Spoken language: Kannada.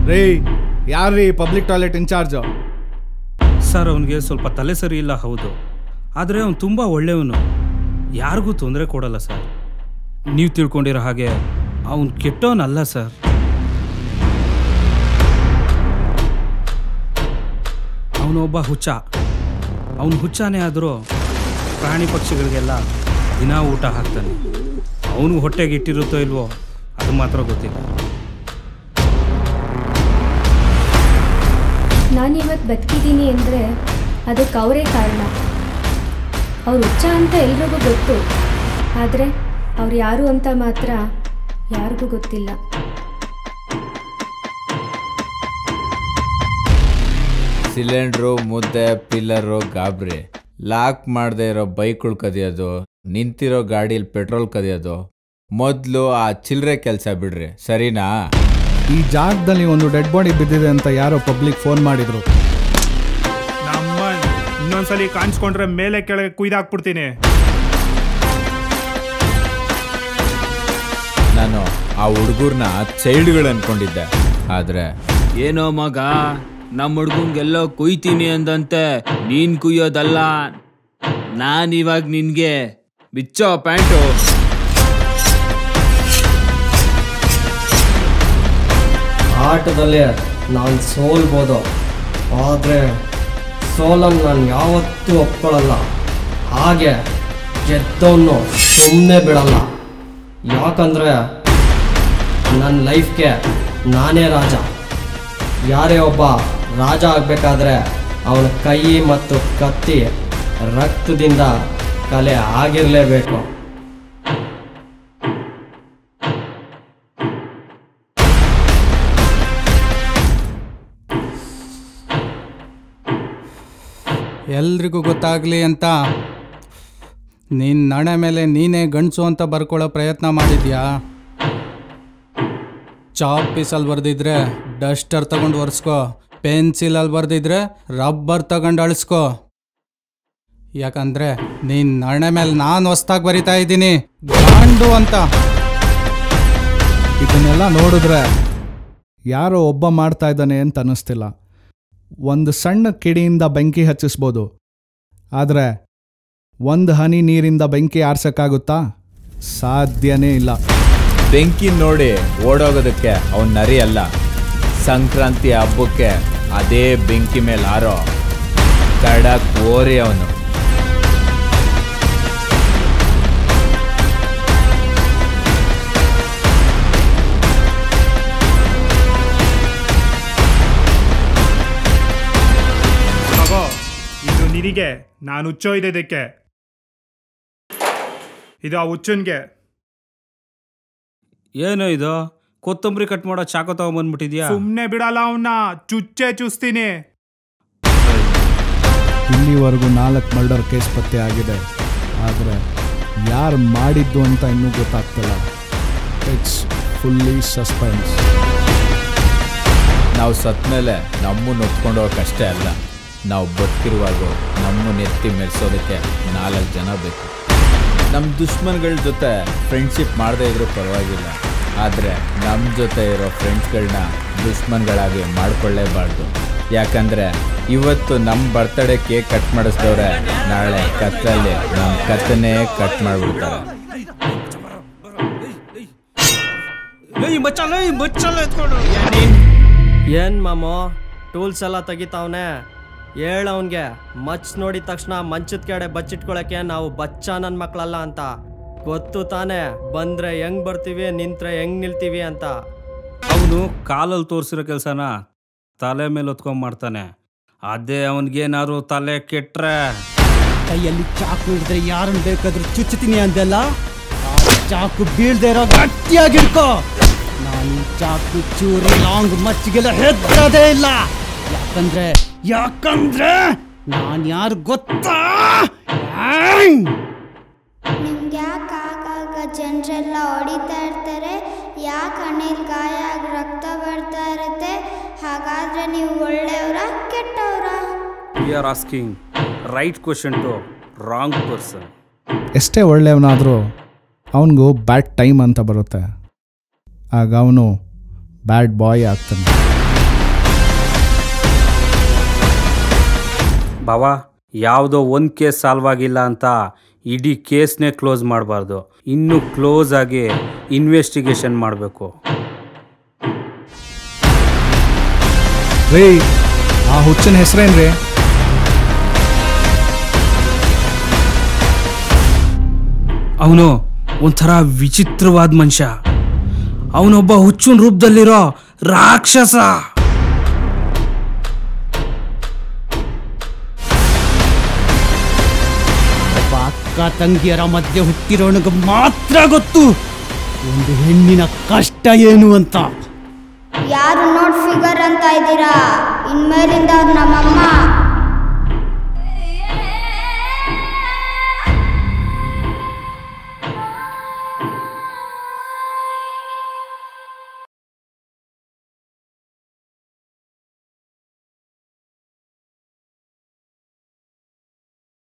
ರೀ ಯಾರ್ರೀ ಪಬ್ಲಿಕ್ ಟಾಯ್ಲೆಟ್ ಇನ್ಚಾರ್ಜು ಸರ್ ಅವನಿಗೆ ಸ್ವಲ್ಪ ತಲೆ ಸರಿ ಇಲ್ಲ ಹೌದು ಆದರೆ ಅವನು ತುಂಬ ಒಳ್ಳೆಯವನು ಯಾರಿಗೂ ತೊಂದರೆ ಕೊಡಲ್ಲ ಸರ್ ನೀವು ತಿಳ್ಕೊಂಡಿರೋ ಹಾಗೆ ಅವನು ಕೆಟ್ಟವನಲ್ಲ ಸರ್ ಅವನೊಬ್ಬ ಹುಚ್ಚ ಅವನು ಹುಚ್ಚಾನೇ ಆದರೂ ಪ್ರಾಣಿ ಪಕ್ಷಿಗಳಿಗೆಲ್ಲ ದಿನ ಊಟ ಹಾಕ್ತಾನೆ ಅವನು ಹೊಟ್ಟೆಗೆ ಇಟ್ಟಿರುತ್ತೋ ಇಲ್ವೋ ಅದು ಮಾತ್ರ ಗೊತ್ತಿಲ್ಲ ನಾನಿವತ್ತು ಬದುಕಿದ್ದೀನಿ ಅಂದರೆ ಅದಕ್ಕೆ ಅವರೇ ಕಾರಣ ಅವ್ರು ಹುಚ್ಚ ಅಂತ ಎಲ್ರಿಗೂ ಗೊತ್ತು ಆದರೆ ಅವ್ರು ಯಾರು ಅಂತ ಮಾತ್ರ ಯಾರಿಗೂ ಗೊತ್ತಿಲ್ಲ ಸಿಲಿಂಡ್ರು ಮುದ್ದೆ ಪಿಲ್ಲರು ಗಾಬ್ರಿ ಲಾಕ್ ಮಾಡದೆ ಇರೋ ಬೈಕ್ಗಳು ಕದಿಯೋದು ನಿಂತಿರೋ ಗಾಡೀಲಿ ಪೆಟ್ರೋಲ್ ಕದಿಯೋದು ಮೊದಲು ಆ ಚಿಲ್ಲರೆ ಕೆಲಸ ಬಿಡ್ರಿ ಸರಿನಾ ಈ ಜಾಗದಲ್ಲಿ ಒಂದು ಡೆಡ್ ಬಾಡಿ ಬಿದ್ದಿದೆ ಅಂತ ಯಾರೋ ಪಬ್ಲಿಕ್ ಫೋನ್ ಮಾಡಿದ್ರು ನಮ್ಮ ಇನ್ನೊಂದ್ಸಲಿ ಕಾಣಿಸ್ಕೊಂಡ್ರೆ ಮೇಲೆ ಕೆಳಗೆ ಕುಯ್ದಾಕ್ಬಿಡ್ತೀನಿ ನಾನು ಆ ಹುಡುಗರ್ನ ಚೈಲ್ಡ್ಗಳು ಅನ್ಕೊಂಡಿದ್ದೆ ಆದ್ರೆ ಏನೋ ಮಗ ನಮ್ಮ ಹುಡ್ಗಂಗೆಲ್ಲೋ ಕುಯ್ತೀನಿ ಅಂದಂತೆ ನೀನ್ ಕುಯ್ಯೋದಲ್ಲ ನಾನ್ ಇವಾಗ ನಿನ್ಗೆ ಬಿಚ್ಚೋ ಪ್ಯಾಂಟು ಆಟದಲ್ಲಿ ನಾನು ಸೋಲ್ಬೋದು ಆದರೆ ಸೋಲನ್ನು ನಾನು ಯಾವತ್ತೂ ಒಪ್ಕೊಳ್ಳಲ್ಲ ಹಾಗೆ ಗೆದ್ದವನು ಸುಮ್ಮನೆ ಬಿಡಲ್ಲ ಯಾಕಂದರೆ ನನ್ನ ಲೈಫ್ಗೆ ನಾನೇ ರಾಜ ಯಾರೇ ಒಬ್ಬ ರಾಜ ಆಗಬೇಕಾದ್ರೆ ಅವನ ಕೈ ಮತ್ತು ಕತ್ತಿ ರಕ್ತದಿಂದ ಕಲೆ ಆಗಿರಲೇಬೇಕು ಎಲ್ರಿಗೂ ಗೊತ್ತಾಗಲಿ ಅಂತ ನಿನ್ನ ನಡೆ ಮೇಲೆ ನೀನೇ ಗಂಡಸು ಅಂತ ಬರ್ಕೊಳ್ಳೋ ಪ್ರಯತ್ನ ಮಾಡಿದ್ಯಾ ಚಾಪ್ ಪೀಸಲ್ಲಿ ಬರೆದಿದ್ರೆ ಡಸ್ಟರ್ ತಗೊಂಡು ಒರೆಸ್ಕೋ ಪೆನ್ಸಿಲಲ್ಲಿ ಬರೆದಿದ್ರೆ ರಬ್ಬರ್ ತಗೊಂಡು ಅಳಿಸ್ಕೋ ಯಾಕಂದ್ರೆ ನಿನ್ನ ನಡೆ ಮೇಲೆ ನಾನು ಹೊಸ್ದಾಗಿ ಬರಿತಾ ಇದ್ದೀನಿ ಗಾಂಡು ಅಂತ ಇದನ್ನೆಲ್ಲ ನೋಡಿದ್ರೆ ಯಾರೋ ಒಬ್ಬ ಮಾಡ್ತಾ ಇದ್ದಾನೆ ಅಂತ ಅನ್ನಿಸ್ತಿಲ್ಲ ಒಂದು ಸಣ್ಣ ಕಿಡಿಯಿಂದ ಬೆಂಕಿ ಹಚ್ಚಿಸ್ಬೋದು ಆದರೆ ಒಂದು ಹನಿ ನೀರಿಂದ ಬೆಂಕಿ ಆರ್ಸಕ್ಕಾಗುತ್ತಾ ಸಾಧ್ಯನೇ ಇಲ್ಲ ಬೆಂಕಿ ನೋಡಿ ಓಡೋಗೋದಕ್ಕೆ ಅವನ್ ನರಿ ಅಲ್ಲ ಸಂಕ್ರಾಂತಿ ಹಬ್ಬಕ್ಕೆ ಅದೇ ಬೆಂಕಿ ಮೇಲೆ ಆರೋ ಕಡಕ್ ಓರಿ ಅವನು ಮಗೋ ಇದು ನಿನಗೆ ನಾನು ಹುಚ್ಚೋ ಇದೆ ಇದಕ್ಕೆ ಇದು ಆ ಹುಚ್ಚನ್ಗೆ ಏನೋ ಇದು ಕೊತ್ತಂಬರಿ ಕಟ್ ಮಾಡೋ ಚಾಕು ತಗೊಂಬಂದ್ಬಿಟ್ಟಿದ್ಯಾ ಸುಮ್ನೆ ಬಿಡಲ್ಲ ಅವನ್ನ ಚುಚ್ಚೆ ಚುಸ್ತೀನಿ ಇಲ್ಲಿವರೆಗೂ ನಾಲ್ಕು ಮರ್ಡರ್ ಕೇಸ್ ಪತ್ತೆ ಆಗಿದೆ ಆದರೆ ಯಾರು ಮಾಡಿದ್ದು ಅಂತ ಇನ್ನೂ ಗೊತ್ತಾಗ್ತಿಲ್ಲ ಇಟ್ಸ್ ಫುಲ್ಲಿ ಸಸ್ಪೆನ್ಸ್ ನಾವು ಸತ್ಮೇಲೆ ನಮ್ಮನ್ನು ಒತ್ಕೊಂಡು ಹೋಗೋಕ್ಕಷ್ಟೇ ಅಲ್ಲ ನಾವು ಬದುಕಿರುವಾಗ ನಮ್ಮನ್ನು ಎತ್ತಿ ಮೆರೆಸೋದಕ್ಕೆ ನಾಲ್ಕು ಜನ ಬೇಕು ನಮ್ಮ ದುಶ್ಮನ್ಗಳ ಜೊತೆ ಫ್ರೆಂಡ್ಶಿಪ್ ಮಾಡದೇ ಇದ್ರೂ ಪರವಾಗಿಲ್ಲ ಆದರೆ ನಮ್ಮ ಜೊತೆ ಇರೋ ಫ್ರೆಂಡ್ಸ್ಗಳನ್ನ ದುಶ್ಮನ್ಗಳಾಗಿ ಮಾಡ್ಕೊಳ್ಳೇಬಾರ್ದು ಯಾಕಂದರೆ ಇವತ್ತು ನಮ್ಮ ಬರ್ತಡೇ ಕೇಕ್ ಕಟ್ ಮಾಡಿಸಿದವ್ರೆ ನಾಳೆ ಕತ್ತಲ್ಲಿ ನಮ್ಮ ಕತ್ತನ್ನೇ ಕಟ್ ಮಾಡಿಬಿಡ್ತಾರೆ ಏನ್ ಮಾಮೋ ಟೂಲ್ಸ್ ಎಲ್ಲ ತೆಗಿತಾವನೆ ಹೇಳವನ್ಗೆ ಮಚ್ ನೋಡಿದ ತಕ್ಷಣ ಮಂಚದ ಕಡೆ ಬಚ್ಚಿಟ್ಕೊಳಕ್ಕೆ ನಾವು ಬಚ್ಚ ನನ್ನ ಮಕ್ಕಳಲ್ಲ ಅಂತ ಗೊತ್ತು ತಾನೇ ಬಂದ್ರೆ ಹೆಂಗ್ ಬರ್ತೀವಿ ನಿಂತ್ರೆ ಹೆಂಗ್ ನಿಲ್ತೀವಿ ಅಂತ ಅವನು ಕಾಲಲ್ಲಿ ತೋರಿಸಿರೋ ಕೆಲಸನ ತಲೆ ಮೇಲೆ ಹೊತ್ಕೊಂಡ್ ಮಾಡ್ತಾನೆ ಅದೇ ಅವನಿಗೇನಾದ್ರು ತಲೆ ಕೆಟ್ರೆ ಕೈಯಲ್ಲಿ ಚಾಕು ಹಿಡಿದ್ರೆ ಯಾರನ್ನ ಬೇಕಾದ್ರೂ ಚುಚ್ಚುತ್ತೀನಿ ಅಂದೆಲ್ಲ ಆ ಚಾಕು ಬೀಳ್ದೇ ಇರೋ ಗಟ್ಟಿಯಾಗಿ ಹಿಡ್ಕೋ ನಾನು ಈ ಚಾಕು ಚೂರಿ ಲಾಂಗ್ ಮಚ್ಚಿಗೆಲ್ಲ ಹೆದ್ದದೇ ಇಲ್ಲ ಯಾಕಂದ್ರೆ ಯಾಕಂದ್ರೆ ನಾನು ಯಾರು ಗೊತ್ತಾ ಆಯ್! ನಿಮ್ಗೆ ಯಾಕೆ ಆಗಾಗ ಜನರೆಲ್ಲ ಹೊಡಿತಾ ಇರ್ತಾರೆ ಯಾಕೆ ಹಣ್ಣಿಲ್ ಗಾಯ ಆಗಿ ರಕ್ತ ಬರ್ತಾ ಇರುತ್ತೆ ಹಾಗಾದ್ರೆ ನೀವು ಒಳ್ಳೆಯವರ ಕೆಟ್ಟವರ we are asking right question to wrong person ಎಷ್ಟೇ ಒಳ್ಳೆಯವನಾದರೂ ಅವನಿಗೂ ಬ್ಯಾಡ್ ಟೈಮ್ ಅಂತ ಬರುತ್ತೆ ಆಗ ಅವನು ಬ್ಯಾಡ್ ಬಾಯ್ ಆಗ್ತಾನೆ ಬಾವ ಯಾವುದೋ ಒಂದು ಕೇಸ್ ಸಾಲ್ವ್ ಆಗಿಲ್ಲ ಅಂತ ಇಡೀ ಕೇಸ್ನೇ ಕ್ಲೋಸ್ ಮಾಡಬಾರ್ದು ಇನ್ನೂ ಕ್ಲೋಸ್ ಆಗಿ ಇನ್ವೆಸ್ಟಿಗೇಷನ್ ಮಾಡಬೇಕು ರೀ ಆ ಹುಚ್ಚನ ಹೆಸರೇನ್ರಿ ಅವನು ಒಂಥರ ವಿಚಿತ್ರವಾದ ಮನುಷ್ಯ ಅವನೊಬ್ಬ ಹುಚ್ಚುನ್ ರೂಪದಲ್ಲಿರೋ ರಾಕ್ಷಸ ಒಬ್ಬ ಅಕ್ಕ ತಂಗಿಯರ ಮಧ್ಯೆ ಹುಟ್ಟಿರೋನಿಗೆ ಮಾತ್ರ ಗೊತ್ತು ಒಂದು ಹೆಣ್ಣಿನ ಕಷ್ಟ ಏನು ಅಂತ ಯಾರು ನೋಟ್ ಫಿಗರ್ ಅಂತ ಇದ್ದೀರಾ ಇನ್ಮೇಲಿಂದ ಅವ್ರು ನಮ್ಮಮ್ಮ